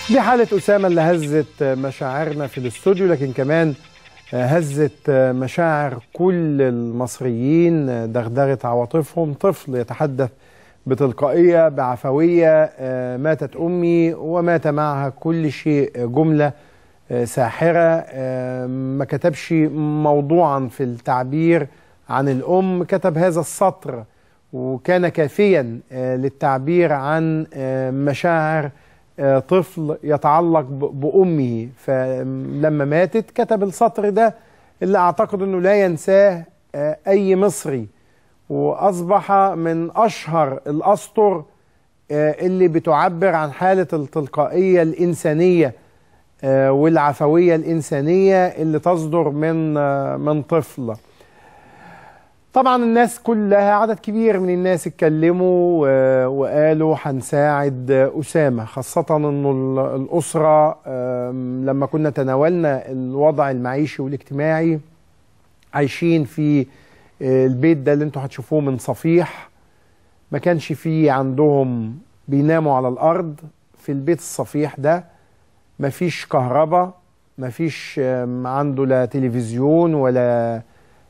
دي حالة أسامة اللي هزت مشاعرنا في الاستوديو لكن كمان هزت مشاعر كل المصريين دغدغت عواطفهم طفل يتحدث بتلقائية بعفوية ماتت أمي ومات معها كل شيء جملة ساحرة ما كتبش موضوعا في التعبير عن الأم كتب هذا السطر وكان كافيا للتعبير عن مشاعر طفل يتعلق بأمه فلما ماتت كتب السطر ده اللي أعتقد أنه لا ينساه أي مصري وأصبح من أشهر الأسطر اللي بتعبر عن حالة التلقائية الإنسانية والعفوية الإنسانية اللي تصدر من من طفل طبعا الناس كلها عدد كبير من الناس اتكلموا وقالوا هنساعد أسامة خاصة أنه الأسرة لما كنا تناولنا الوضع المعيشي والاجتماعي عايشين في البيت ده اللي انتوا هتشوفوه من صفيح ما كانش فيه عندهم بيناموا على الأرض في البيت الصفيح ده مفيش كهرباء مفيش عنده لا تلفزيون ولا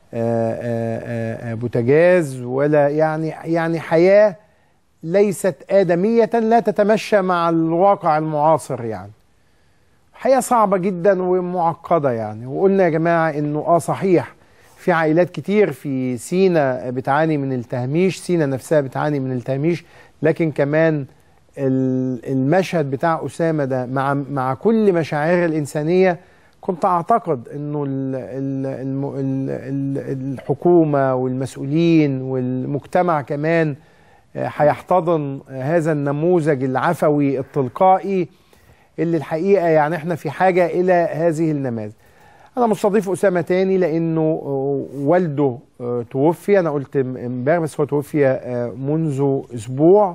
بوتاجاز ولا يعني يعني حياة ليست آدمية لا تتمشى مع الواقع المعاصر يعني حياة صعبة جدا ومعقدة يعني وقلنا يا جماعة انه اه صحيح في عائلات كتير في سينا بتعاني من التهميش سينا نفسها بتعاني من التهميش لكن كمان المشهد بتاع أسامة ده مع مع كل مشاعر الإنسانية كنت أعتقد أنه ال ال ال ال الحكومة والمسؤولين والمجتمع كمان هيحتضن هذا النموذج العفوي التلقائي اللي الحقيقة يعني احنا في حاجة إلى هذه النماذج أنا مستضيف أسامة تاني لأنه والده توفي أنا قلت امبارح بس هو توفي منذ أسبوع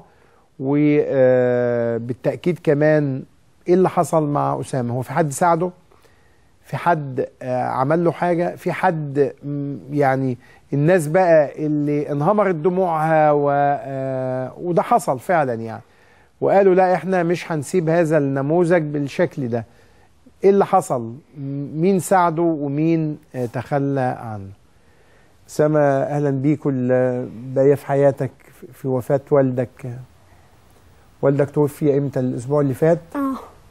وبالتأكيد كمان إيه اللي حصل مع أسامة هو في حد ساعده في حد عمل له حاجة في حد يعني الناس بقى اللي انهمرت دموعها و وده حصل فعلا يعني وقالوا لا احنا مش هنسيب هذا النموذج بالشكل ده ايه اللي حصل مين ساعده ومين تخلى عنه سما اهلا بيك والباقيه في حياتك في وفاه والدك والدك توفي امتى الاسبوع اللي فات اه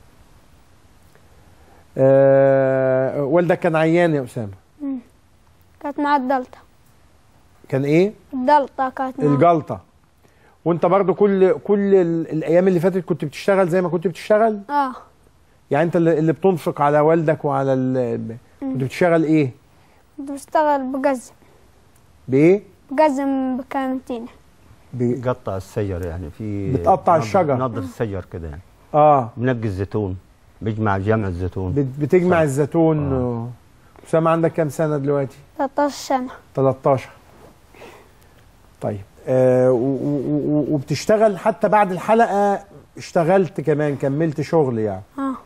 آه والدك كان عيان يا اسامه مم. كانت مع الدلتا كان ايه الدلتا كانت مع الجلطه وانت برضو كل كل ال- الايام اللي فاتت كنت بتشتغل زي ما كنت بتشتغل اه يعني انت اللي اللي بتنفق على والدك وعلى ال- كنت بتشتغل ايه كنت بشتغل بجزم بايه بجزم بكانتينة ب... قطع الشجر يعني في بتقطع نض- الشجر. نضف الشجر كده يعني اه بنقي الزيتون بيجمع جمع الزيتون بت- بتجمع صح. الزيتون آه. و- اسامه عندك كام سنه دلوقتي 13 سنة 13 طيب آه و- و- و- وبتشتغل حتى بعد الحلقه اشتغلت كمان كملت شغل يعني اه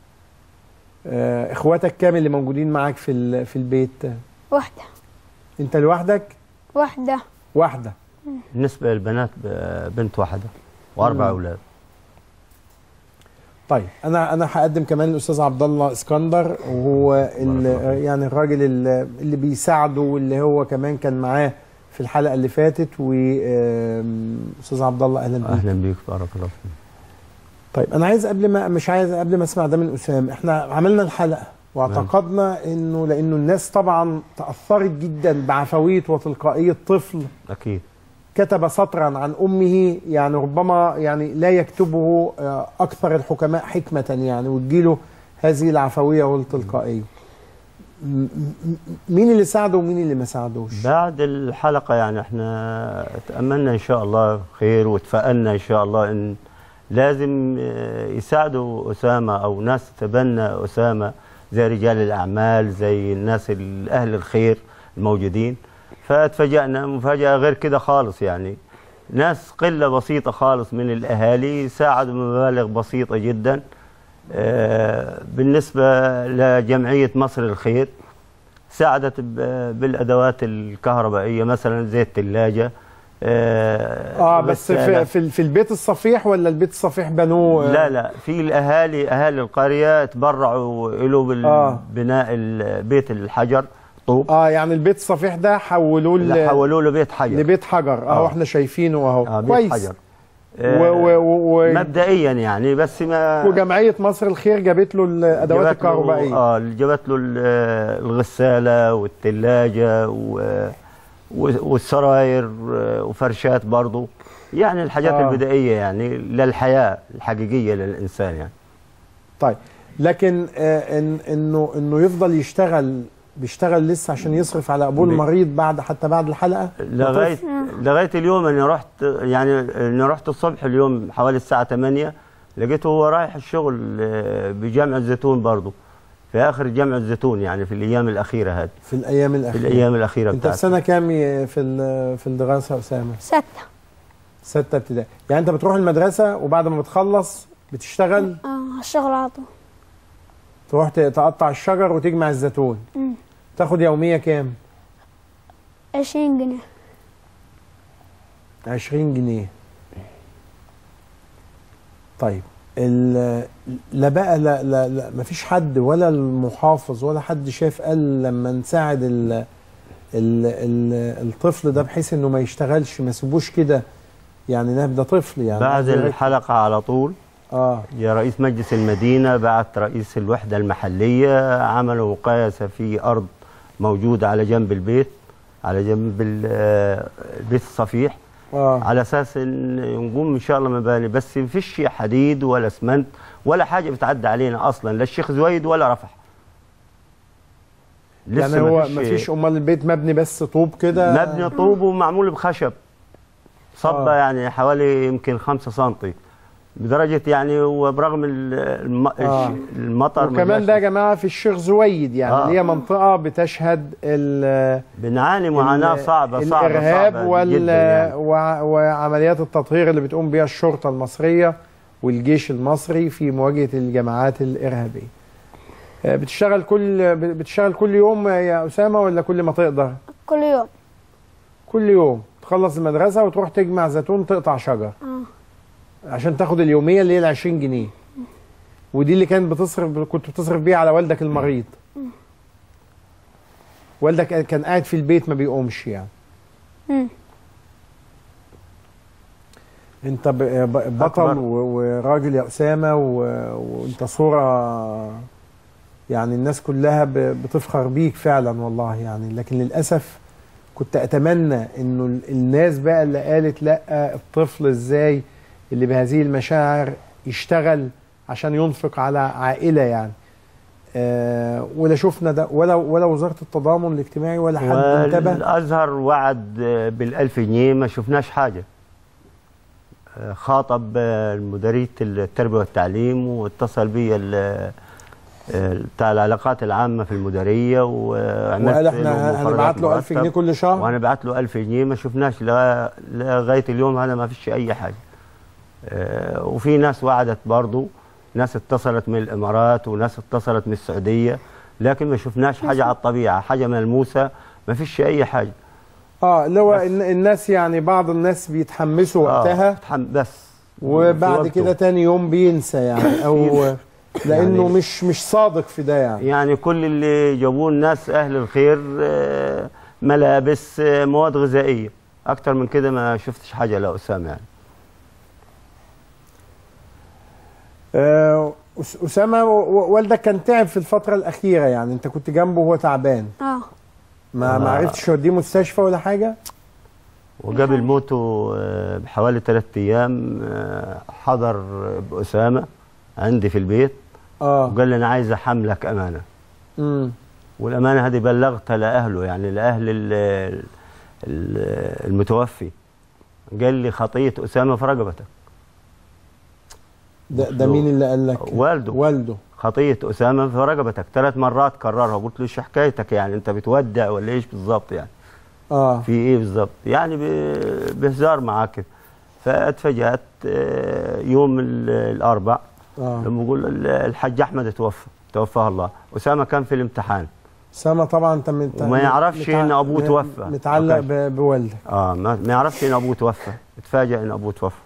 آه اخواتك كام اللي موجودين معاك في ال- في البيت واحدة انت لوحدك واحدة واحده بالنسبة للبنات ب- بنت واحدة وأربع مم. أولاد طيب انا انا هقدم كمان الاستاذ عبد الله اسكندر وهو ال- الله فيك. يعني الراجل ال- اللي بيساعده واللي هو كمان كان معاه في الحلقه اللي فاتت واستاذ عبد الله اهلا بيك أهلا بيك بارك الله فيك طيب انا عايز قبل ما مش عايز قبل ما اسمع ده من اسامه احنا عملنا الحلقه واعتقدنا انه لانه الناس طبعا تاثرت جدا بعفويه وتلقائيه طفل أكيد كتب سطرا عن امه يعني ربما يعني لا يكتبه آه، اكثر الحكماء حكمه يعني وتجيله هذه العفويه والتلقائيه م- م- مين اللي ساعده ومين اللي ما ساعدوش بعد الحلقة يعني احنا تأملنا إن شاء الله خير وتفائلنا إن شاء الله إن لازم آه، يساعدوا أسامة أو ناس تتبنى أسامة زي رجال الأعمال زي الناس ال- أهل الخير الموجودين فتفاجأنا مفاجأة غير كده خالص يعني ناس قلة بسيطة خالص من الأهالي ساعدوا بمبالغ بسيطة جدا آه، بالنسبة لجمعية مصر الخير ساعدت ب- بالادوات الكهربائيه مثلا زي الثلاجه آه, اه بس غسالة. في في, في البيت الصفيح ولا البيت الصفيح بنوه آه، لا لا في الاهالي اهالي القريه تبرعوا له آه. بالبناء ال- بيت الحجر طوب اه يعني البيت الصفيح ده حولوه لا ل- حولوا له بيت حجر لبيت حجر اهو آه. احنا شايفينه اهو آه بيت كويس حجر و و و و مبدئيا يعني بس ما وجمعيه مصر الخير جابت له الادوات جابت له- الكهربائيه اه جابت له ال- الغساله والثلاجه و- و- والسراير آه، وفرشات برضه يعني الحاجات آه. البدائيه يعني للحياه الحقيقيه للانسان يعني طيب لكن آه إن انه انه يفضل يشتغل بيشتغل لسه عشان يصرف على ابوه بي- المريض بعد حتى بعد الحلقه لغايه لغايه اليوم اني رحت يعني اني رحت الصبح اليوم حوالي الساعه 8 لقيته هو رايح الشغل آه، بجامع الزيتون برضه في اخر جامع الزيتون يعني في الايام الاخيره هذه في الايام في الاخيره الايام الاخيره انت في بتاعته سنه كام ي- في ال- في الدراسه يا اسامه ستة سته ابتدائي يعني انت بتروح المدرسه وبعد ما بتخلص بتشتغل اه الشغل على طول تروح ت- تقطع الشجر وتجمع الزيتون مم. تاخد يوميه كام عشرين جنيه 20 جنيه طيب ال- لا بقى لا لا لا مفيش حد ولا المحافظ ولا حد شاف قال لما نساعد ال ال ال الطفل ده بحيث انه ما يشتغلش ما سيبوش كده يعني ده ده طفل يعني بعد قصدي رك- الحلقه على طول اه يا رئيس مجلس المدينة بعت رئيس الوحدة المحلية عملوا مقايسة في أرض موجودة على جنب البيت على جنب ال- آه، البيت الصفيح اه على أساس إن نقوم إن شاء الله مباني بس مفيش حديد ولا اسمنت ولا حاجة بتعدي علينا أصلا لا الشيخ زويد ولا رفح يعني هو مفيش امال البيت مبني بس طوب كده مبني طوب ومعمول بخشب صبة آه. يعني حوالي يمكن خمسة سنتي بدرجة يعني وبرغم ال- الم... آه. المطر ما وكمان جاش. ده يا جماعه في الشيخ زويد يعني آه. اللي هي منطقه بتشهد ال بنعاني معاناة ال- صعبة صعبة الارهاب صعبة وال جدا يعني. وع- وعمليات التطهير اللي بتقوم بها الشرطه المصريه والجيش المصري في مواجهه الجماعات الارهابيه. آه، بتشتغل كل بتشتغل كل يوم يا اسامه ولا كل ما تقدر؟ كل يوم كل يوم تخلص المدرسه وتروح تجمع زيتون تقطع شجر اه عشان تاخد اليوميه اللي هي ال 20 جنيه. ودي اللي كانت بتصرف كنت بتصرف بيها على والدك المريض. والدك كان قاعد في البيت ما بيقومش يعني. مم. انت ب- ب- بطل أكبر. و- وراجل يا اسامه و- وانت صوره يعني الناس كلها ب- بتفخر بيك فعلا والله يعني لكن للاسف كنت اتمنى انه ال- الناس بقى اللي قالت لا الطفل ازاي اللي بهذه المشاعر يشتغل عشان ينفق على عائله يعني آه ولا شفنا ده ولا ولا وزاره التضامن الاجتماعي ولا حد انتبه والازهر وعد بالألف جنيه ما شفناش حاجه آه، خاطب آه، مديريه التربيه والتعليم واتصل بي ال- آه، بتاع العلاقات العامه في المديريه وعملت وقال له احنا مفردات هنبعت له 1000 مرتب. جنيه كل شهر وانا بعت له 1000 جنيه ما شفناش لغا- لغايه اليوم هذا ما فيش اي حاجه آه، وفي ناس وعدت برضو ناس اتصلت من الامارات وناس اتصلت من السعوديه لكن ما شفناش حاجه على الطبيعه حاجه ملموسه ما فيش اي حاجه اه اللي هو بس. الن- الناس يعني بعض الناس بيتحمسوا آه، وقتها تحم- بس وبعد في وقته. كده تاني يوم بينسى يعني او لانه يعني- مش مش صادق في ده يعني يعني كل اللي جابوه الناس اهل الخير آه، ملابس آه، مواد غذائيه اكتر من كده ما شفتش حاجه لاسامه يعني آه أس- اسامه و- و- والدك كان تعب في الفتره الاخيره يعني انت كنت جنبه وهو تعبان اه ما ما آه. عرفتش توديه مستشفى ولا حاجه وقبل موته آه، بحوالي ثلاثة أيام آه، حضر بأسامة عندي في البيت اه وقال لي أنا عايز أحملك أمانة امم والأمانة هذه بلغتها لأهله يعني لأهل ال- ال- المتوفي قال لي خطية أسامة في رقبتك ده, ده مين اللي قال لك والده والده خطية أسامة في رقبتك ثلاث مرات كررها قلت له إيش حكايتك يعني أنت بتودع ولا إيش بالظبط يعني اه في ايه بالظبط يعني ب- بهزار معاه كده فاتفاجأت آه، يوم ال- الاربع اه لما بقول ال- الحاج احمد توفى توفاه الله اسامه كان في الامتحان سما طبعا انت مت... وما يعرفش إن أبوه م- توفى. متعلق ما كانش. ب... بوالدك اه ما, ما يعرفش ان ابوه توفى اتفاجئ ان ابوه توفى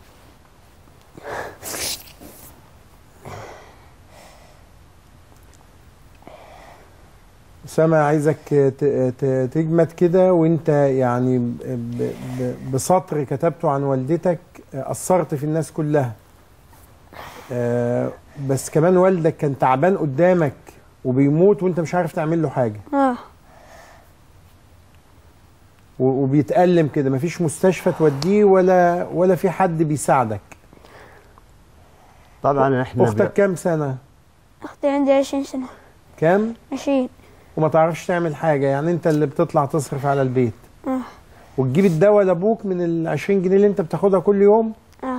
سما عايزك ت... ت... تجمد كده وانت يعني ب... ب... بسطر كتبته عن والدتك اثرت في الناس كلها آه بس كمان والدك كان تعبان قدامك وبيموت وانت مش عارف تعمل له حاجه اه و- وبيتألم كده مفيش مستشفى توديه ولا ولا في حد بيساعدك طبعا احنا اختك كام سنه اختي عندي عشرين سنة كام عشرين وما تعرفش تعمل حاجه يعني انت اللي بتطلع تصرف على البيت اه وتجيب الدواء لابوك من ال 20 جنيه اللي انت بتاخدها كل يوم اه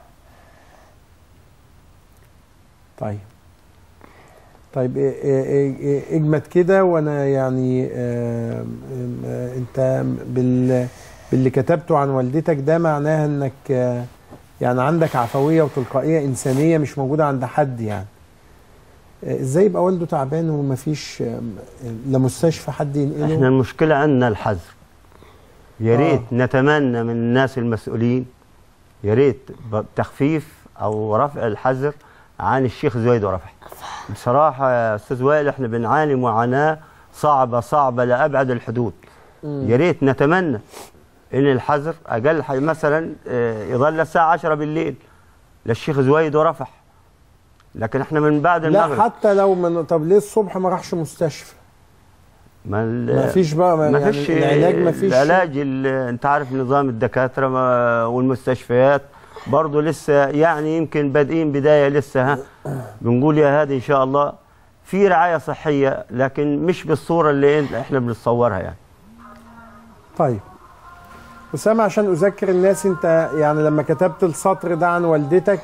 طيب طيب إيه إيه إيه إيه اجمد كده وانا يعني آه آه انت بال باللي كتبته عن والدتك ده معناها انك آه يعني عندك عفويه وتلقائيه انسانيه مش موجوده عند حد يعني آه ازاي يبقى والده تعبان ومفيش آه لا مستشفى حد ينقله احنا المشكله عندنا الحذر يا آه. ريت نتمنى من الناس المسؤولين يا ريت ب- تخفيف او رفع الحذر عن الشيخ زويد ورفح بصراحه يا استاذ وائل احنا بنعاني معاناه صعبه صعبه لابعد الحدود مم. يا ريت نتمنى ان الحذر اقل حاجه مثلا آه، يظل الساعه 10 بالليل للشيخ زويد ورفح لكن احنا من بعد لا المغرب حتى لو من طب ليه الصبح ما راحش مستشفى ما ال- ما فيش بقى ما ما يعني فيش العلاج ما فيش العلاج ال- انت عارف نظام الدكاتره ما- والمستشفيات برضه لسه يعني يمكن بادئين بدايه لسه ها بنقول يا هادي ان شاء الله في رعايه صحيه لكن مش بالصوره اللي إنت- احنا بنتصورها يعني طيب أسامة عشان أذكر الناس أنت يعني لما كتبت السطر ده عن والدتك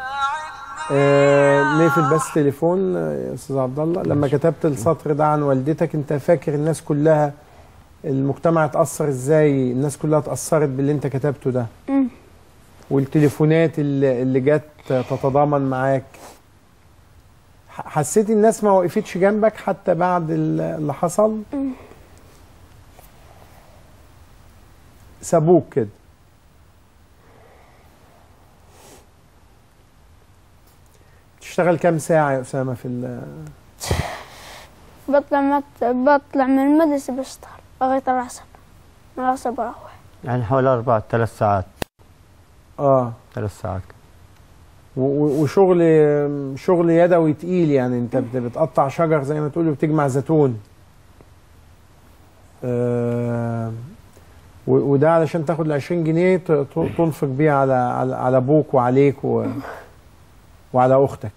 آه نقفل بس تليفون آه، يا أستاذ عبد الله لما كتبت السطر ده عن والدتك أنت فاكر الناس كلها المجتمع اتأثر إزاي الناس كلها اتأثرت باللي أنت كتبته ده أمم. والتليفونات اللي, اللي جت تتضامن معاك ح- حسيت الناس ما وقفتش جنبك حتى بعد ال- اللي حصل أمم. سابوك كده تشتغل كام ساعة يا أسامة في ال- بطلع مت... بطلع من المدرسة بشتغل لغاية العصر من العصر بروح يعني حوالي اربع ثلاث ساعات اه ثلاث ساعات و- و- وشغل شغل يدوي تقيل يعني انت بت- بتقطع شجر زي ما تقول وبتجمع زيتون آه و- وده علشان تاخد ال 20 جنيه ت- ت- تنفق بيه على على على ابوك وعليك و وعلى اختك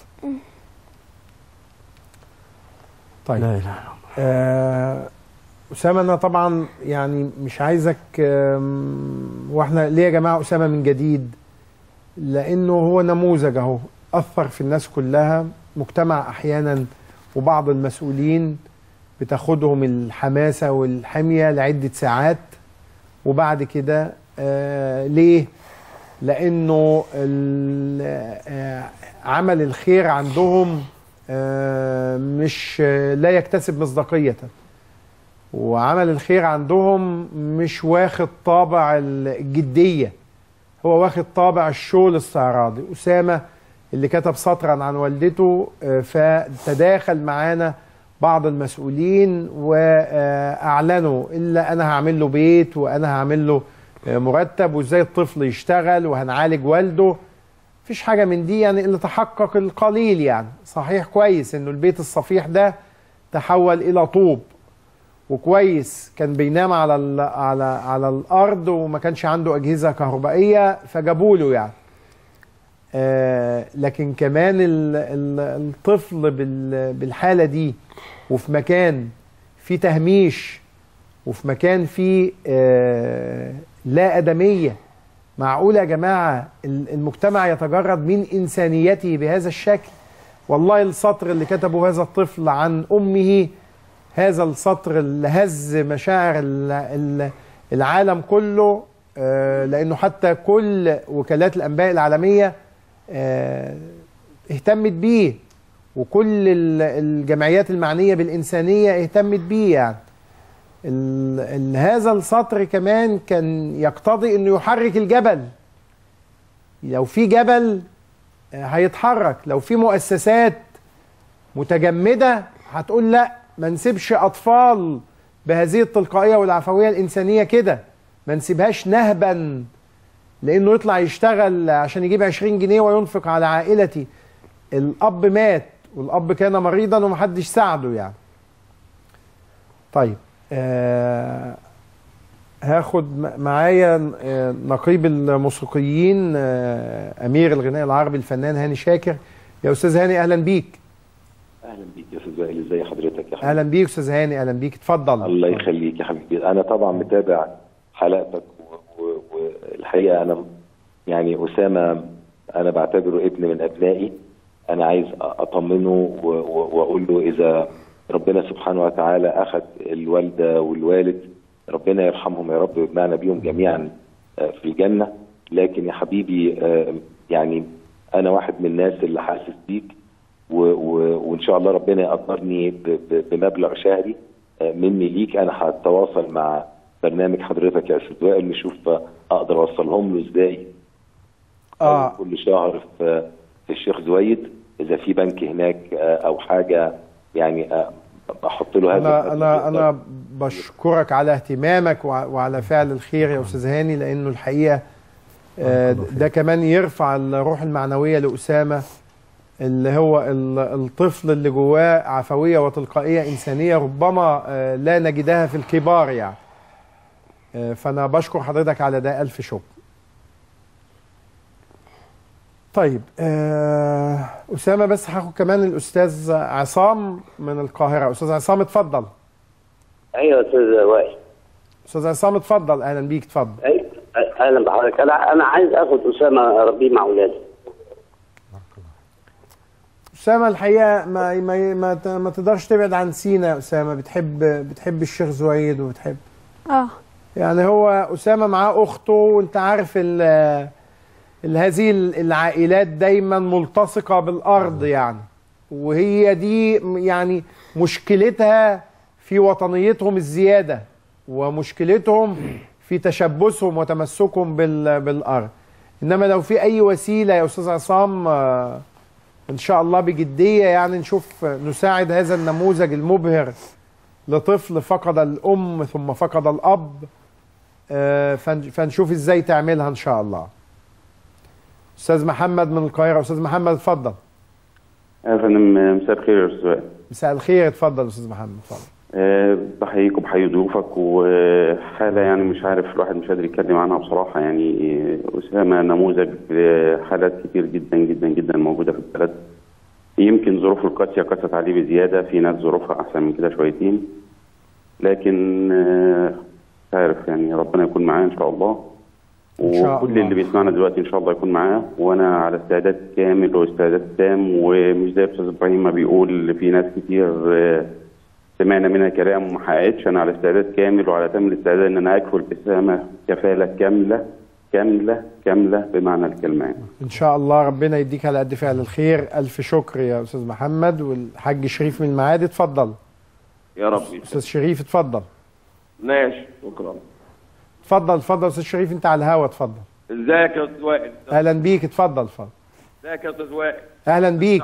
طيب لا اله الا الله آه، أسامة أنا طبعا يعني مش عايزك آم، وإحنا ليه يا جماعة أسامة من جديد لأنه هو نموذج أهو أثر في الناس كلها مجتمع أحيانا وبعض المسؤولين بتاخدهم الحماسة والحمية لعدة ساعات وبعد كده آه ليه؟ لأنه ال- آه، عمل الخير عندهم آه، مش آه، لا يكتسب مصداقية وعمل الخير عندهم مش واخد طابع الجدية هو واخد طابع الشو الاستعراضي أسامة اللي كتب سطرا عن والدته آه، فتداخل معانا بعض المسؤولين وأعلنوا إلا أنا هعمل له بيت وأنا هعمل له آه، مرتب وإزاي الطفل يشتغل وهنعالج والده مفيش حاجة من دي يعني اللي تحقق القليل يعني صحيح كويس انه البيت الصفيح ده تحول الى طوب وكويس كان بينام على ال على على الارض وما كانش عنده اجهزه كهربائيه فجابوا له يعني آه لكن كمان ال ال الطفل بال بالحاله دي وفي مكان فيه تهميش وفي مكان فيه آه لا ادميه معقول يا جماعة ال- المجتمع يتجرد من إنسانيته بهذا الشكل والله السطر اللي كتبه هذا الطفل عن أمه هذا السطر اللي هز مشاعر ال- ال- العالم كله آه، لأنه حتى كل وكالات الأنباء العالمية آه، اهتمت بيه وكل ال- الجمعيات المعنيه بالانسانيه اهتمت بيه يعني ال- ال- هذا السطر كمان كان يقتضي انه يحرك الجبل لو في جبل آه، هيتحرك لو في مؤسسات متجمده هتقول لا ما نسيبش اطفال بهذه التلقائيه والعفويه الانسانيه كده ما نسيبهاش نهبا لانه يطلع يشتغل عشان يجيب 20 جنيه وينفق على عائلتي الاب مات والاب كان مريضا ومحدش ساعده يعني طيب آه هاخد م- معايا آه، نقيب الموسيقيين آه امير الغناء العربي الفنان هاني شاكر يا استاذ هاني اهلا بيك اهلا بيك يا استاذ وائل ازي حضرتك يا حبيبي اهلا بيك استاذ هاني اهلا بيك اتفضل الله يخليك يا حبيبي انا طبعا متابع حلقتك و- و- والحقيقه انا يعني اسامه انا بعتبره ابن من ابنائي انا عايز اطمنه و- و- واقول له اذا ربنا سبحانه وتعالى اخذ الوالده والوالد ربنا يرحمهم يا رب ويجمعنا بيهم جميعا آه، في الجنه لكن يا حبيبي آه، يعني انا واحد من الناس اللي حاسس بيك و و وان شاء الله ربنا يقدرني ب- ب- بمبلغ شهري آه، مني ليك انا هتواصل مع برنامج حضرتك يا استاذ وائل نشوف آه، اقدر اوصلهم له ازاي اه أو كل شهر في في الشيخ زويد اذا في بنك هناك آه، او حاجه يعني آه، احط له هذا انا المبلغ انا يقدر. انا بشكرك على اهتمامك وع- وعلى فعل الخير يا استاذ هاني لانه الحقيقه آه، ده كمان يرفع الروح المعنويه لاسامه اللي هو ال- الطفل اللي جواه عفويه وتلقائيه انسانيه ربما آه، لا نجدها في الكبار يعني آه، فانا بشكر حضرتك على ده الف شكر طيب آه، أسامة بس هاخد كمان الأستاذ عصام من القاهرة أستاذ عصام اتفضل ايوه يا استاذ وائل أستاذ عصام اتفضل أهلا بيك اتفضل أي- اهلا بحضرتك انا انا عايز اخد اسامه اربيه مع اولادي أسامة الحقيقة ما ما ما, ت- ما تقدرش تبعد عن سينا يا أسامة بتحب بتحب الشيخ زويد وبتحب اه يعني هو أسامة معاه أخته وأنت عارف ال ال- هذه ال- العائلات دايما ملتصقة بالأرض يعني وهي دي يعني مشكلتها في وطنيتهم الزيادة ومشكلتهم في تشبثهم وتمسكهم بال- بالأرض إنما لو في أي وسيلة يا أستاذ عصام آه، إن شاء الله بجدية يعني نشوف نساعد هذا النموذج المبهر لطفل فقد الأم ثم فقد الأب آه، فن- فنشوف ازاي تعملها ان شاء الله استاذ محمد من القاهره استاذ محمد اتفضل يا فندم مساء الخير يا استاذ وائل. مساء الخير اتفضل استاذ محمد اتفضل أه بحييك وبحيي ضيوفك وحالة يعني مش عارف الواحد مش قادر يتكلم عنها بصراحة يعني آه، أسامة نموذج لحالات كتير جدا جدا جدا موجودة في البلد يمكن ظروفه القاسية قست عليه بزيادة في ناس ظروفها أحسن من كده شويتين لكن آه، مش عارف يعني ربنا يكون معاه إن شاء الله إن شاء وكل الله. اللي بيسمعنا دلوقتي إن شاء الله يكون معاه وأنا على استعداد كامل واستعداد تام ومش زي أستاذ إبراهيم ما بيقول في ناس كتير آه، سمعنا منها كلام وما حققتش انا على استعداد كامل وعلى تام الاستعداد ان انا اكفل اسامه كفاله كامله كامله كامله بمعنى الكلمه يعني. ان شاء الله ربنا يديك على قد فعل الخير الف شكر يا استاذ محمد والحاج شريف من المعادي اتفضل يا رب استاذ شريف اتفضل ماشي شكرا اتفضل اتفضل استاذ شريف انت على الهوا اتفضل ازيك يا استاذ وائل اهلا بيك اتفضل اتفضل ازيك يا استاذ وائل اهلا بيك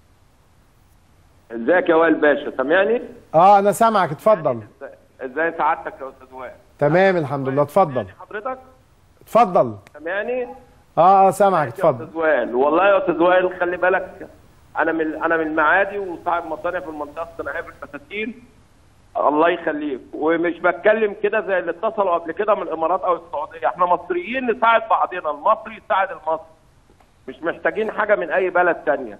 ازيك يا وائل باشا سامعني اه انا سامعك اتفضل ازاي سعادتك يا استاذ وائل تمام الحمد لله اتفضل سامعني حضرتك اتفضل سامعني اه اه سامعك يا اتفضل استاذ وائل والله يا استاذ وائل خلي بالك انا من انا من المعادي وصاحب مصانع في المنطقه الصناعيه في الفساتين الله يخليك ومش بتكلم كده زي اللي اتصلوا قبل كده من الامارات او السعوديه احنا مصريين نساعد بعضنا المصري يساعد المصري مش محتاجين حاجه من اي بلد تانية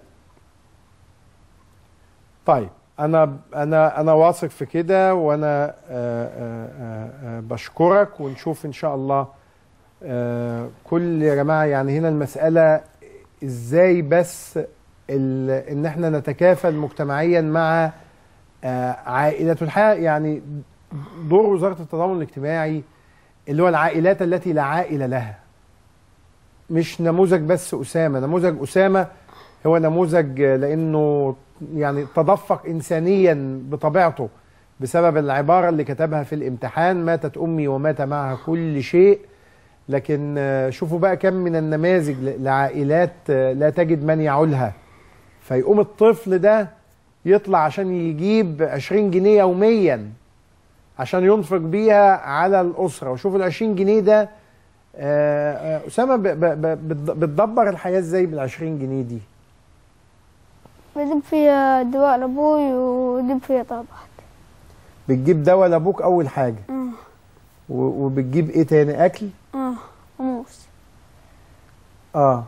طيب انا انا انا واثق في كده وانا آه، آه، آه، آه، بشكرك ونشوف ان شاء الله آه، كل يا جماعه يعني هنا المساله ازاي بس ال- ان احنا نتكافل مجتمعيا مع آه، عائلات الحياه يعني دور وزاره التضامن الاجتماعي اللي هو العائلات التي لا عائله لها مش نموذج بس اسامه نموذج اسامه هو نموذج آه، لانه يعني تدفق انسانيا بطبيعته بسبب العباره اللي كتبها في الامتحان ماتت امي ومات معها كل شيء لكن آه، شوفوا بقى كم من النماذج ل- لعائلات آه، لا تجد من يعولها فيقوم الطفل ده يطلع عشان يجيب 20 جنيه يوميا عشان ينفق بيها على الأسرة وشوف ال 20 جنيه ده آه، آه، أسامة ب- ب- ب- بت- بتدبر الحياة ازاي بال 20 جنيه دي؟ بجيب فيها دواء لأبوي وجيب فيها طلبات بتجيب دواء لأبوك أول حاجة اه و- وبتجيب إيه تاني؟ أكل؟ اه وموس آه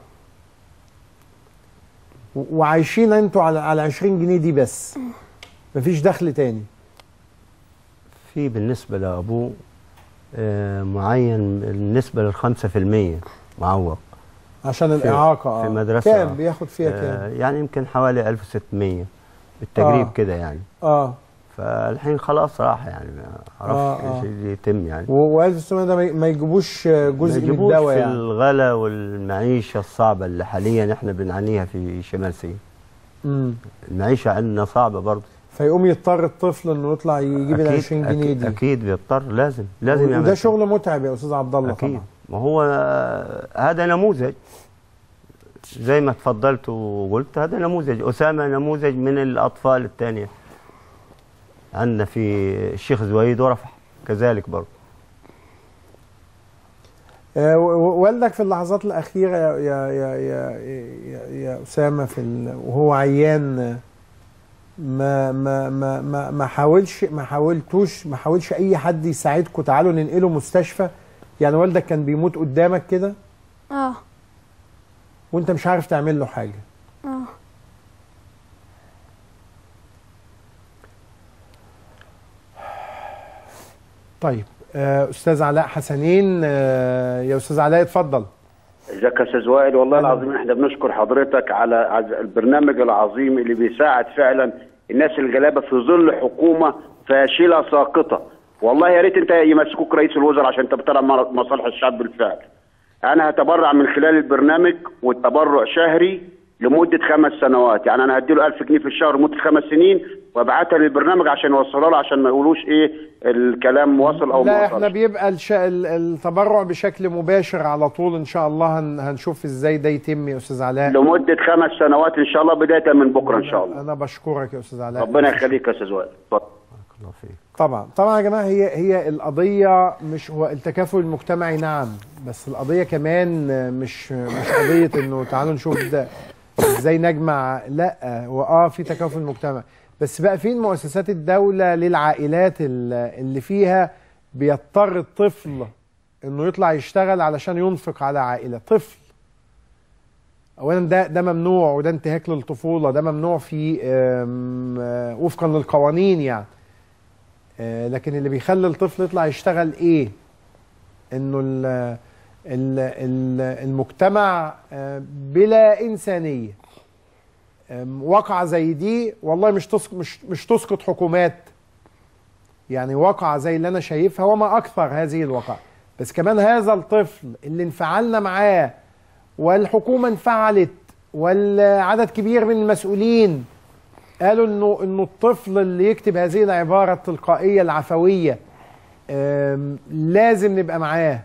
و- وعايشين انتوا على على 20 جنيه دي بس مفيش دخل تاني في بالنسبة لأبوه آه، معين بالنسبة للخمسة في المية معوق عشان في- الإعاقة آه. في مدرسة كام آه. بياخد فيها آه، كام؟ يعني يمكن حوالي 1600 بالتقريب آه. كده يعني آه فالحين خلاص راح يعني ما آه، اعرفش آه. ايش اللي يتم يعني و1600 ده ما ي- ما يجيبوش جزء ما من يجيبوش الدواء في يعني الغلا والمعيشة الصعبة اللي حاليا احنا بنعانيها في شمال سيناء مم. المعيشة عندنا صعبة برضه فيقوم يضطر الطفل انه يطلع يجيب ال 20 جنيه أكيد, دي أكيد بيضطر لازم لازم يعمل وده كده. شغل متعب يا استاذ عبد الله أكيد طبعا ما هو آه، هذا نموذج زي ما تفضلت وقلت هذا نموذج أسامة نموذج من الأطفال الثانية عندنا في الشيخ زويد ورفح كذلك برضه آه، و- و- والدك في اللحظات الاخيره يا يا يا يا, يا, يا اسامه في ال... وهو عيان آه، ما ما ما ما ما حاولش ما حاولتوش ما حاولش اي حد يساعدكم تعالوا ننقله مستشفى يعني والدك كان بيموت قدامك كده اه وانت مش عارف تعمل له حاجه اه طيب آه، استاذ علاء حسنين آه، يا استاذ علاء اتفضل ازيك يا استاذ وائل والله العظيم احنا بنشكر حضرتك على على البرنامج العظيم اللي بيساعد فعلا الناس الجلابه في ظل حكومه فاشله ساقطه والله يا ريت انت يمسكوك رئيس الوزراء عشان انت بترى مصالح الشعب بالفعل انا هتبرع من خلال البرنامج والتبرع شهري لمده خمس سنوات يعني انا هديله 1000 جنيه في الشهر لمده خمس سنين وابعتها للبرنامج عشان يوصلها له عشان ما يقولوش ايه الكلام واصل او لا ما احنا وصلش بيبقى الش... ال- التبرع بشكل مباشر على طول ان شاء الله هن... هنشوف ازاي ده يتم يا استاذ علاء لمده خمس سنوات ان شاء الله بدايه من بكره ان شاء الله انا بشكرك يا استاذ علاء ربنا يخليك يا استاذ وائل اتفضل بارك الله فيك طبعا طبعا يا جماعه هي هي القضيه مش هو التكافل المجتمعي نعم بس القضيه كمان مش مش قضيه انه تعالوا نشوف ده ازاي نجمع لا هو اه في تكافل مجتمعي بس بقى فين مؤسسات الدوله للعائلات ال- اللي فيها بيضطر الطفل انه يطلع يشتغل علشان ينفق على عائله طفل اولا ده ده ممنوع وده انتهاك للطفوله ده ممنوع في آم، آه، وفقا للقوانين يعني آه، لكن اللي بيخلي الطفل يطلع يشتغل ايه انه ال ال ال المجتمع آه، بلا انسانيه آم، واقعه زي دي والله مش تسقط مش مش تسقط حكومات يعني واقعه زي اللي انا شايفها وما اكثر هذه الواقعه بس كمان هذا الطفل اللي انفعلنا معاه والحكومه انفعلت والعدد كبير من المسؤولين قالوا انه انه الطفل اللي يكتب هذه العباره التلقائيه العفويه آم، لازم نبقى معاه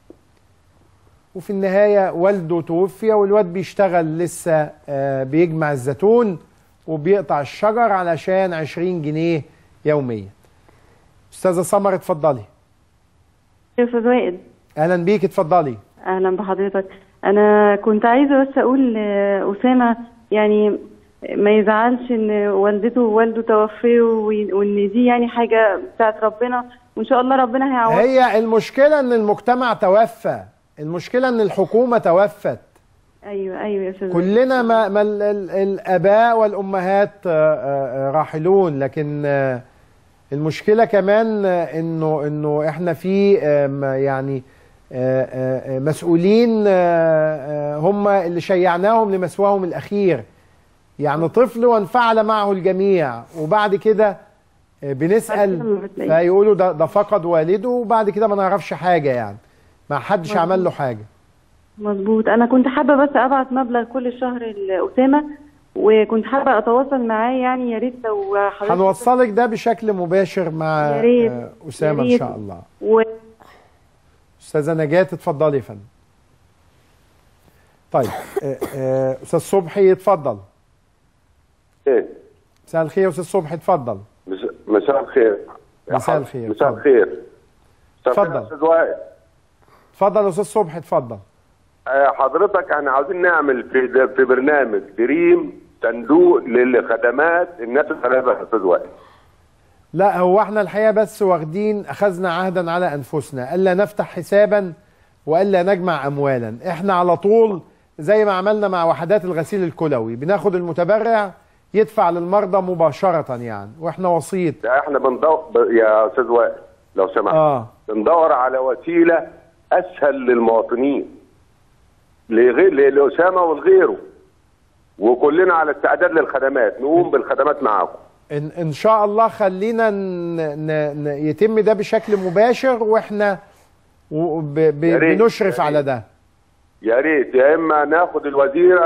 وفي النهايه والده توفي والواد بيشتغل لسه آه، بيجمع الزيتون وبيقطع الشجر علشان 20 جنيه يوميا استاذه سمر اتفضلي يا استاذ وائل اهلا بيك اتفضلي اهلا بحضرتك انا كنت عايزه بس اقول لاسامه يعني ما يزعلش ان والدته ووالده توفوا وي- وان دي يعني حاجه بتاعت ربنا وان شاء الله ربنا هيعوض هي المشكله ان المجتمع توفى المشكله ان الحكومه توفت ايوه ايوه يا استاذ كلنا ما, ما ال ال الاباء والامهات آه، آه، آه، راحلون لكن آه، المشكله كمان آه، انه انه احنا في آم، يعني آه، آه، آه، مسؤولين آه، آه، هم اللي شيعناهم لمسواهم الاخير يعني طفل وانفعل معه الجميع وبعد كده آه، بعد كده بنسال ما بتلاقيه. فيقولوا ده ده فقد والده وبعد كده ما نعرفش حاجه يعني ما حدش عمل له حاجه مظبوط انا كنت حابه بس ابعت مبلغ كل شهر لاسامه وكنت حابه اتواصل معاه يعني يا ريت لو حضرتك هنوصلك ده بشكل مباشر مع يا ريت. آه، اسامه يا ان ريت. شاء الله و... استاذه نجاة اتفضلي يا فندم طيب آه، آه، استاذ صبحي اتفضل ايه مساء الخير يا استاذ صبحي اتفضل مس- مساء الخير مساء الخير، مساء اتفضل. الخير مساء الخير اتفضل. يا استاذ وائل اتفضل يا استاذ صبحي اتفضل آه، حضرتك احنا عاوزين نعمل في في برنامج دريم صندوق للخدمات الناس الغلابه يا استاذ وائل لا هو احنا الحقيقه بس واخدين اخذنا عهدا على انفسنا الا نفتح حسابا والا نجمع اموالا احنا على طول زي ما عملنا مع وحدات الغسيل الكلوي بناخد المتبرع يدفع للمرضى مباشره يعني واحنا وسيط ده احنا بندور ب- يا استاذ وائل لو سمحت اه بندور على وسيله اسهل للمواطنين لغير ل- لاسامه ولغيره وكلنا على استعداد للخدمات نقوم بالخدمات معاكم ان, إن شاء الله خلينا ن... ن... ن... يتم ده بشكل مباشر واحنا و... ب... ب... يا ريت، بنشرف يا على ريت. ده يا ريت يا اما ناخد الوزيره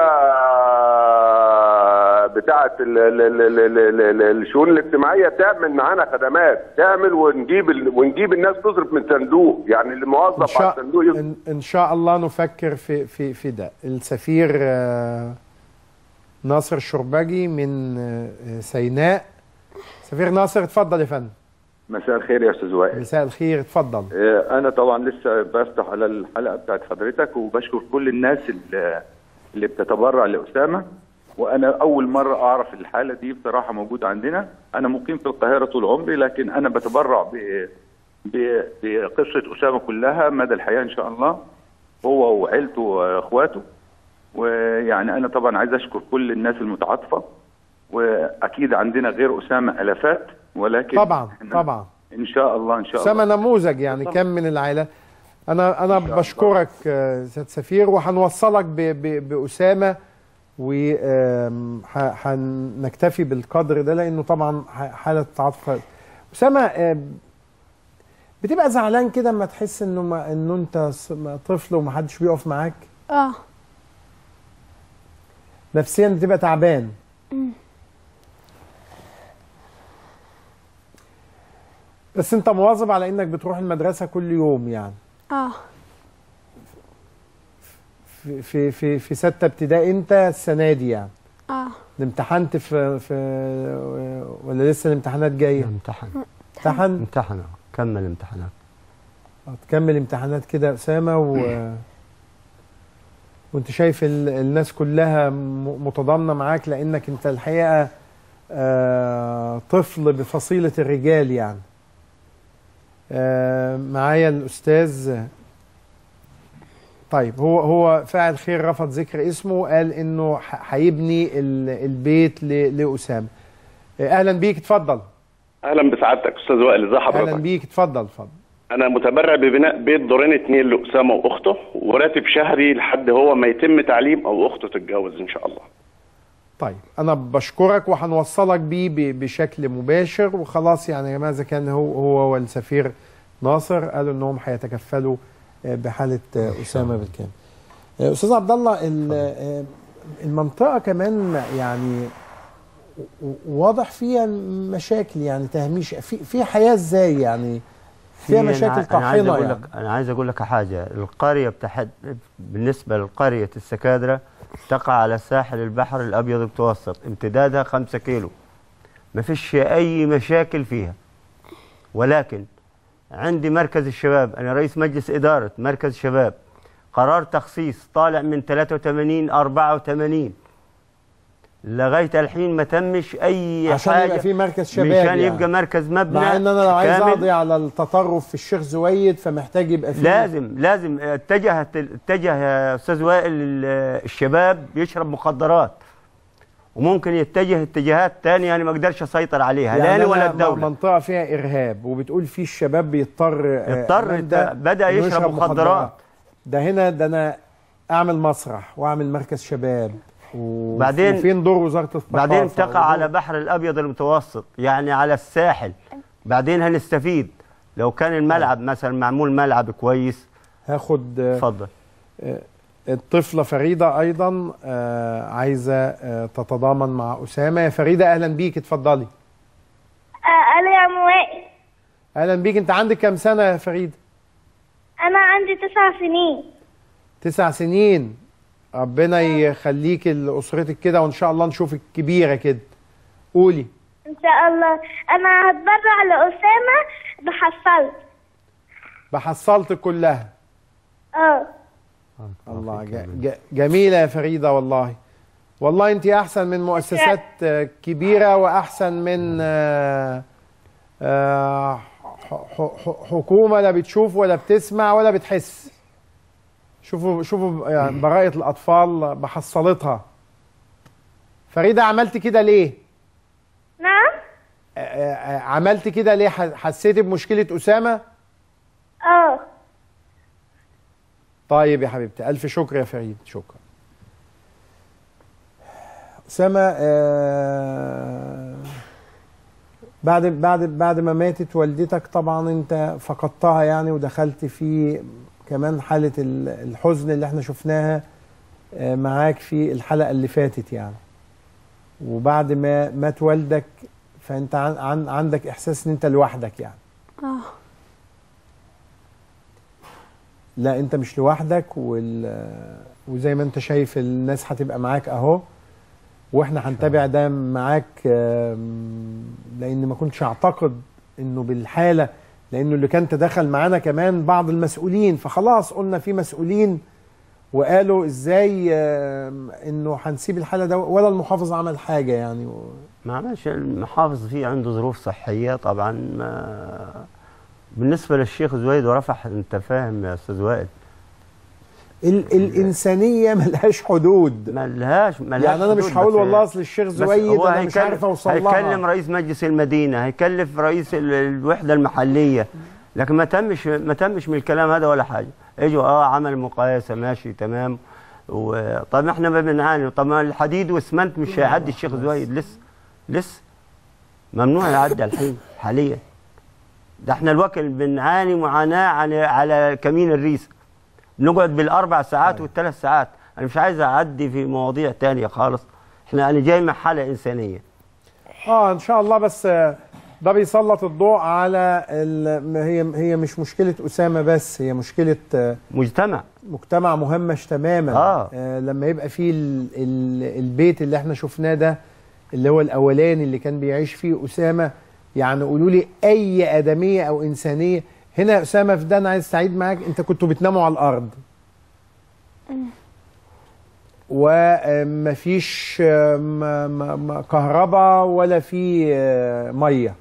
بتاعه ال- ال- ال- ال- ال- ال- ال- الشؤون الاجتماعيه تعمل معانا خدمات تعمل ونجيب ال- ونجيب الناس تصرف من صندوق يعني اللي ان موظف على شاء الصندوق يصرف إن, ان شاء الله نفكر في في في ده السفير آه، ناصر شربجي من آه، سيناء سفير ناصر اتفضل يا فندم مساء الخير يا استاذ وائل مساء الخير اتفضل آه، انا طبعا لسه بفتح على الحلقه بتاعت حضرتك وبشكر كل الناس اللي, اللي بتتبرع لاسامه وانا اول مره اعرف الحاله دي بصراحه موجوده عندنا انا مقيم في القاهره طول عمري لكن انا بتبرع ب ب- بقصه اسامه كلها مدى الحياه ان شاء الله هو وعيلته واخواته ويعني انا طبعا عايز اشكر كل الناس المتعاطفه واكيد عندنا غير اسامه الافات ولكن طبعا إحنا طبعا ان شاء الله ان شاء الله سما نموذج يعني كم من العائلات انا انا بشكرك آه، سيد سفير وهنوصلك ب- ب- باسامه وهنكتفي بالقدر ده لانه طبعا ح- حاله تعاطف اسامه آه، بتبقى زعلان كده اما تحس انه ما انه انت ص- ما طفل ومحدش بيقف معاك اه نفسيا بتبقى تعبان أمم. بس انت مواظب على انك بتروح المدرسه كل يوم يعني اه في في في, في سته ابتدائي انت السنه دي يعني اه امتحنت في في ولا لسه الامتحانات جايه؟ امتحن امتحن امتحن كمل امتحانات تكمل امتحانات كده يا اسامه و وانت شايف ال... الناس كلها م- متضامنه معاك لانك انت الحقيقه آه طفل بفصيله الرجال يعني آه معايا الاستاذ طيب هو هو فاعل خير رفض ذكر اسمه قال انه ح- هيبني ال- البيت ل- لاسامه آه، اهلا بيك اتفضل اهلا بسعادتك استاذ وائل ازي اهلا حضرتك بيك اتفضل اتفضل انا متبرع ببناء بيت دورين اتنين لاسامه واخته وراتب شهري لحد هو ما يتم تعليم او اخته تتجوز ان شاء الله طيب انا بشكرك وهنوصلك بيه ب- بشكل مباشر وخلاص يعني يا جماعه اذا كان هو هو والسفير ناصر قالوا انهم هيتكفلوا آه، بحاله آه، اسامه بالكامل. آه، استاذ عبد الله ال- آه، المنطقه كمان يعني و- واضح فيها مشاكل يعني تهميش في في حياه ازاي يعني فيها في- مشاكل أنا, أنا عايز طاحنه أقول يعني لك أنا عايز أقول لك حاجة القرية بتاعت بالنسبة لقرية السكادرة تقع على ساحل البحر الأبيض المتوسط امتدادها خمسة كيلو ما فيش أي مشاكل فيها ولكن عندي مركز الشباب أنا رئيس مجلس إدارة مركز شباب قرار تخصيص طالع من 83 84 لغايه الحين ما تمش اي عشان حاجه يبقى في مركز شباب مشان يعني. يبقى مركز مبنى مع ان انا لو عايز كامل. اقضي على التطرف في الشيخ زويد فمحتاج يبقى في لازم لازم اتجه اتجه يا استاذ وائل ال- الشباب يشرب مخدرات وممكن يتجه اتجاهات تانية انا ما اقدرش اسيطر عليها لا انا ولا أنا الدوله منطقه فيها ارهاب وبتقول في الشباب بيضطر آه، يضطر أمام ده بدأ إنه يشرب مخدرات. ده هنا ده انا اعمل مسرح واعمل مركز شباب و... بعدين- وفين دور وزاره الثقافه بعدين تقع ودور- على بحر الابيض المتوسط يعني على الساحل بعدين هنستفيد لو كان الملعب مثلا معمول ملعب كويس هاخد آه، اتفضل آه، الطفلة فريدة أيضا آه، عايزة آه، تتضامن مع أسامة يا فريدة أهلا بيك اتفضلي أنا يا موائل أهلا بيك أنت عندك كام سنة يا فريدة أنا عندي تسع سنين تسع سنين ربنا يخليك لأسرتك كده وإن شاء الله نشوفك كبيرة كده قولي إن شاء الله أنا هتبرع لأسامة بحصلت بحصلتك كلها اه الله ج- ج- جميلة يا فريدة والله والله انت احسن من مؤسسات آه، كبيرة واحسن من آه، آه، ح- ح- ح- حكومة لا بتشوف ولا بتسمع ولا بتحس شوفوا شوفوا يعني براءة الاطفال بحصلتها فريدة عملت كده ليه؟ نعم آه، آه، عملت كده ليه؟ ح- حسيتي بمشكلة أسامة؟ اه طيب يا حبيبتي ألف شكر يا فريد شكرا أسامة آه بعد بعد بعد ما ماتت والدتك طبعا أنت فقدتها يعني ودخلت في كمان حالة ال- الحزن اللي احنا شفناها آه معاك في الحلقة اللي فاتت يعني وبعد ما مات والدك فأنت عن عن عندك إحساس إن أنت لوحدك يعني اه لا انت مش لوحدك وال... وزي ما انت شايف الناس هتبقى معاك اهو واحنا هنتابع ده معاك آم، لان ما كنتش اعتقد انه بالحاله لانه اللي كان تدخل معانا كمان بعض المسؤولين فخلاص قلنا في مسؤولين وقالوا ازاي آم، انه هنسيب الحاله ده ولا المحافظ عمل حاجه يعني و... ما عملش المحافظ فيه عنده ظروف صحية طبعا ما بالنسبة للشيخ زويد ورفح انت فاهم يا استاذ وائل ال... الانسانيه ملهاش حدود ملهاش ملهاش يعني انا مش حدود، هقول بس- والله اصل الشيخ بس زويد هو انا مش هيكلم- عارف اوصل لها هيكلم رئيس مجلس المدينه هيكلف رئيس ال- الوحده المحليه لكن ما تمش ما تمش من الكلام هذا ولا حاجه اجوا اه عمل مقايسه ماشي تمام و- طب احنا ما بنعاني طب ما الحديد والاسمنت مش هيعدي الشيخ زويد لسه لسه ممنوع يعدي الحين حاليا ده احنا الوكل بنعاني معاناه على على كمين الريس نقعد بالاربع ساعات والثلاث ساعات انا مش عايز اعدي في مواضيع تانية خالص احنا انا جاي مع حاله انسانيه اه ان شاء الله بس آه، ده بيسلط الضوء على ال... ما هي هي مش مشكله اسامه بس هي مشكله آه، مجتمع مجتمع مهمش تماما آه. آه لما يبقى فيه ال... ال... البيت اللي احنا شفناه ده اللي هو الاولاني اللي كان بيعيش فيه اسامه يعني قولوا لي اي ادميه او انسانيه هنا يا اسامه في ده انا عايز سعيد معاك انت كنتوا بتناموا على الارض ومفيش آه، م- م- م- كهرباء ولا في آه، ميه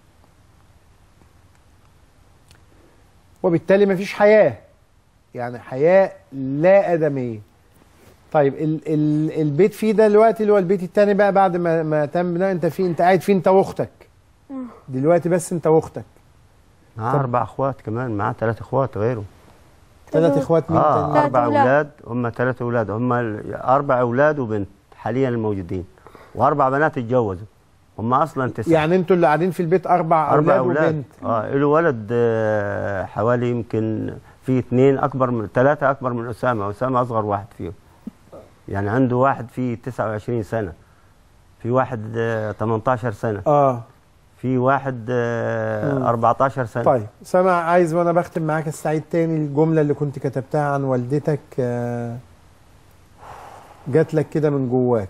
وبالتالي مفيش حياه يعني حياه لا ادميه طيب ال ال البيت فيه ده دلوقتي اللي هو البيت التاني بقى بعد ما ما تم بناء انت فيه انت قاعد فيه انت واختك دلوقتي بس انت واختك معاه طب- اربع اخوات كمان معاه ثلاث اخوات غيره ثلاث اخوات مين اه تاني؟ اربع أولاد. اولاد هم ثلاث اولاد هم ال- اربع اولاد وبنت حاليا الموجودين واربع بنات اتجوزوا هم اصلا تسعه يعني انتوا اللي قاعدين في البيت اربع اربع اولاد اولاد وبنت اه له ولد آه، حوالي يمكن في اثنين اكبر من ثلاثه اكبر من اسامه اسامه اصغر واحد فيهم يعني عنده واحد فيه 29 سنه في واحد آه، 18 سنه اه في واحد آه، مم. 14 سنه طيب سامع عايز وانا بختم معاك السعيد تاني الجمله اللي كنت كتبتها عن والدتك آه، جات لك كده من جواك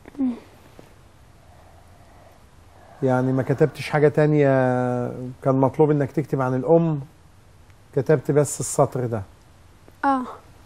يعني ما كتبتش حاجه تانية كان مطلوب انك تكتب عن الام كتبت بس السطر ده اه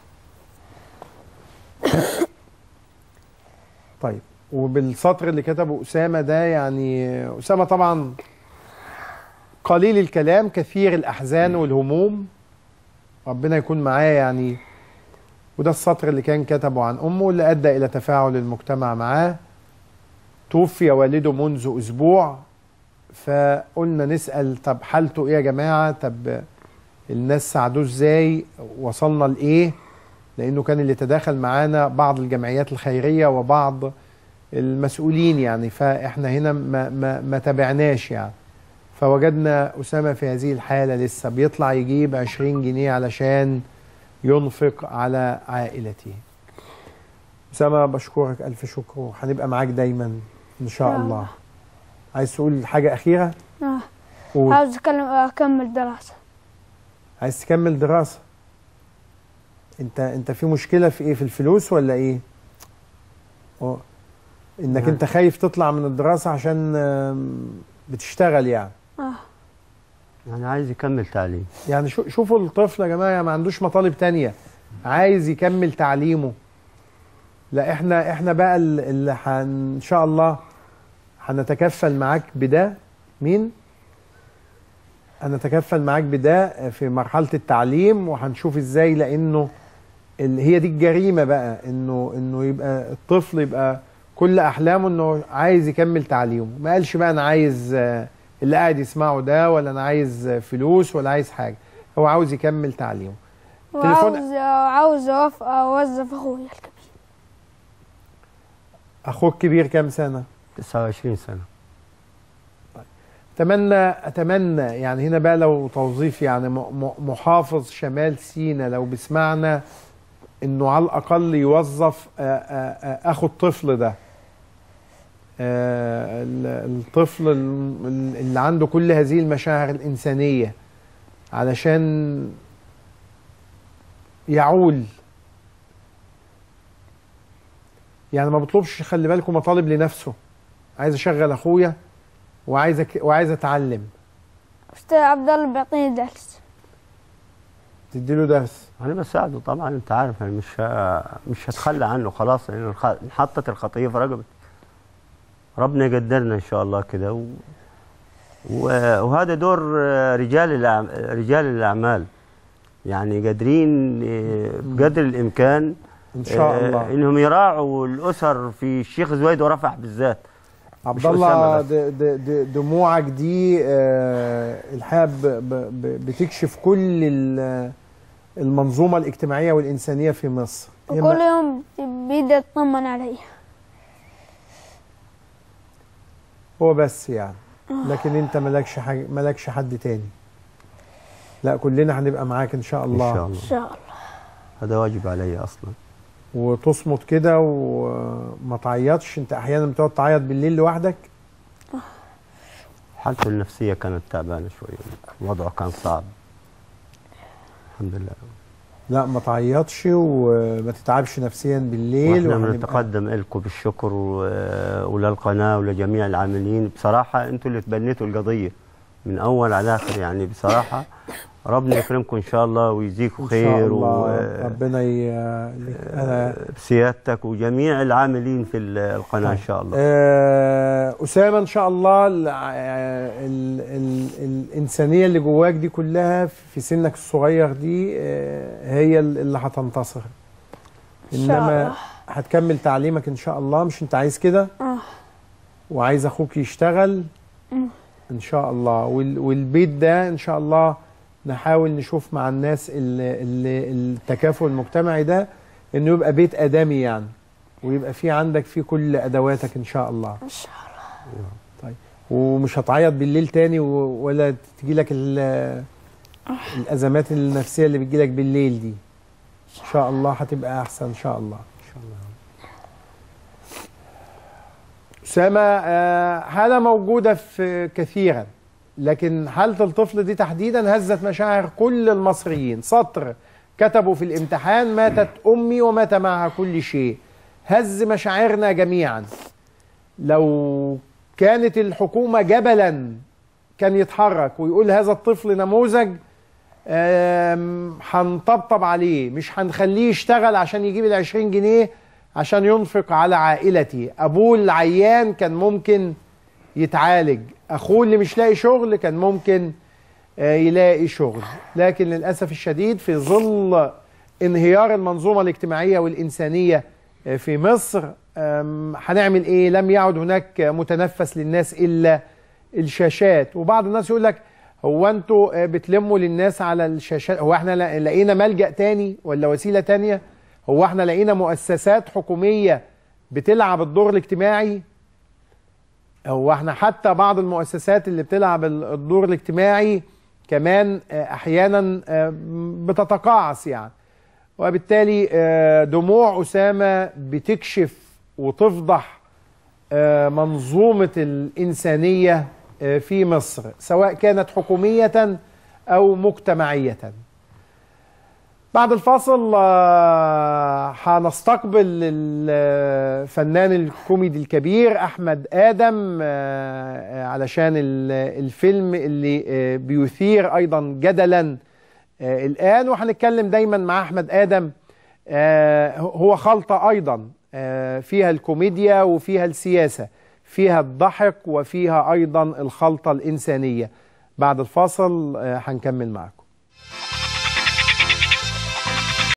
طيب وبالسطر اللي كتبه أسامة ده يعني أسامة طبعا قليل الكلام كثير الأحزان والهموم ربنا يكون معاه يعني وده السطر اللي كان كتبه عن أمه اللي أدى إلى تفاعل المجتمع معاه توفي والده منذ أسبوع فقلنا نسأل طب حالته إيه يا جماعة طب الناس ساعدوه إزاي وصلنا لإيه لأنه كان اللي تداخل معانا بعض الجمعيات الخيرية وبعض المسؤولين يعني فإحنا هنا ما, ما, ما تابعناش يعني فوجدنا أسامة في هذه الحالة لسه بيطلع يجيب 20 جنيه علشان ينفق على عائلته أسامة بشكرك ألف شكر وهنبقى معاك دايما إن شاء يا الله عايز تقول حاجة أخيرة؟ آه. قول. عاوز أكلم أكمل دراسة عايز تكمل دراسة انت انت في مشكلة في ايه في الفلوس ولا ايه أو انك نعم. انت خايف تطلع من الدراسة عشان آم، بتشتغل يعني آه. يعني عايز يكمل تعليم يعني شو شوفوا الطفل يا جماعة ما عندوش مطالب تانية عايز يكمل تعليمه لا احنا احنا بقى ال- اللي حن ان شاء الله هنتكفل معاك بده مين هنتكفل معاك بده في مرحلة التعليم وهنشوف ازاي لانه ال- هي دي الجريمة بقى انه انه يبقى الطفل يبقى كل احلامه انه عايز يكمل تعليمه ما قالش بقى انا عايز آه، اللي قاعد يسمعه ده ولا انا عايز آه، فلوس ولا عايز حاجة هو عاوز يكمل تعليمه تليفون وعاوز عاوز أوف- أوظف أخويا الكبير اخوك كبير كام سنة 29 سنة اتمنى اتمنى يعني هنا بقى لو توظيف يعني م- م- محافظ شمال سينا لو بيسمعنا انه على الاقل يوظف آه، آه، آه، اخو الطفل ده آه، ال- الطفل ال- اللي عنده كل هذه المشاعر الانسانيه علشان يعول يعني ما بطلبش خلي بالكم مطالب لنفسه عايز اشغل اخويا وعايز أك... وعايز اتعلم أستاذ عبد الله بيعطيني درس تديله درس انا بساعده طبعا انت عارف انا مش ه- مش هتخلى عنه خلاص لان الخ- انحطت الخطيه في رقبتي ربنا يقدرنا ان شاء الله كده و... و... وهذا دور آه، رجال الأعم... رجال الاعمال يعني قادرين آه، بقدر الامكان ان شاء آه، الله انهم يراعوا الاسر في الشيخ زويد ورفح بالذات عبد مش الله أسامة بس. د- د- د- دموعك دي آه، الحقيقه ب- ب- ب- بتكشف كل ال- المنظومه الاجتماعيه والانسانيه في مصر هي وكل ما- يوم بيدي يطمن علي هو بس يعني لكن انت مالكش حاجه مالكش حد تاني لا كلنا هنبقى معاك ان شاء الله ان شاء الله إن شاء الله هذا واجب علي اصلا وتصمت كده وما تعيطش انت احيانا بتقعد تعيط بالليل لوحدك حالته النفسيه كانت تعبانه شويه وضعه كان صعب الحمد لله لا ما تعيطش وما تتعبش نفسيا بالليل واحنا وهنبقى- بنتقدم لكم بالشكر و- وللقناه ولجميع العاملين بصراحه انتوا اللي تبنيتوا القضيه من اول على اخر يعني بصراحه ربنا يكرمكم ان شاء الله ويجزيكم ان شاء خير الله ربنا ي... انا وسيادتك وجميع العاملين في ال- القناه ان شاء الله آه، أسامة إن شاء الله ال ال ال الإنسانية اللي جواك دي كلها في سنك الصغير دي آه، هي ال- اللي هتنتصر إن شاء إنما الله. هتكمل تعليمك إن شاء الله مش أنت عايز كده آه. وعايز أخوك يشتغل مم. إن شاء الله وال- والبيت ده إن شاء الله نحاول نشوف مع الناس اللي اللي التكافل المجتمعي ده إنه يبقى بيت آدمي يعني ويبقى في عندك فيه كل أدواتك إن شاء الله إن شاء الله طيب ومش هتعيط بالليل تاني و- ولا تجيلك ال- الازمات النفسيه اللي بتجيلك بالليل دي ان شاء الله هتبقى احسن ان شاء الله ان شاء الله اسامه آه، حاله موجوده في كثيرا لكن حاله الطفل دي تحديدا هزت مشاعر كل المصريين سطر كتبوا في الامتحان ماتت امي ومات معها كل شيء هز مشاعرنا جميعا لو كانت الحكومة جبلا كان يتحرك ويقول هذا الطفل نموذج آم، هنطبطب عليه مش هنخليه يشتغل عشان يجيب العشرين جنيه عشان ينفق على عائلتي أبوه العيان كان ممكن يتعالج أخوه اللي مش لاقي شغل كان ممكن آه، يلاقي شغل لكن للأسف الشديد في ظل انهيار المنظومة الاجتماعية والإنسانية آه، في مصر آم، هنعمل ايه لم يعد هناك متنفس للناس الا الشاشات وبعض الناس يقول لك هو انتوا آه، بتلموا للناس على الشاشات هو احنا لا- لقينا ملجأ تاني ولا وسيلة تانية هو احنا لقينا مؤسسات حكومية بتلعب الدور الاجتماعي هو احنا حتى بعض المؤسسات اللي بتلعب ال- الدور الاجتماعي كمان آه، احيانا آه، بتتقاعس يعني وبالتالي آه، دموع أسامة بتكشف وتفضح آه، منظومة الإنسانية آه، في مصر سواء كانت حكومية أو مجتمعية بعد الفاصل آه، هنستقبل الفنان الكوميدي الكبير احمد ادم آه، علشان ال- الفيلم اللي آه، بيثير ايضا جدلا آه، الان وهنتكلم دايما مع احمد ادم آه، هو خلطه ايضا آه، فيها الكوميديا وفيها السياسه فيها الضحك وفيها ايضا الخلطه الانسانيه بعد الفاصل آه، هنكمل معكم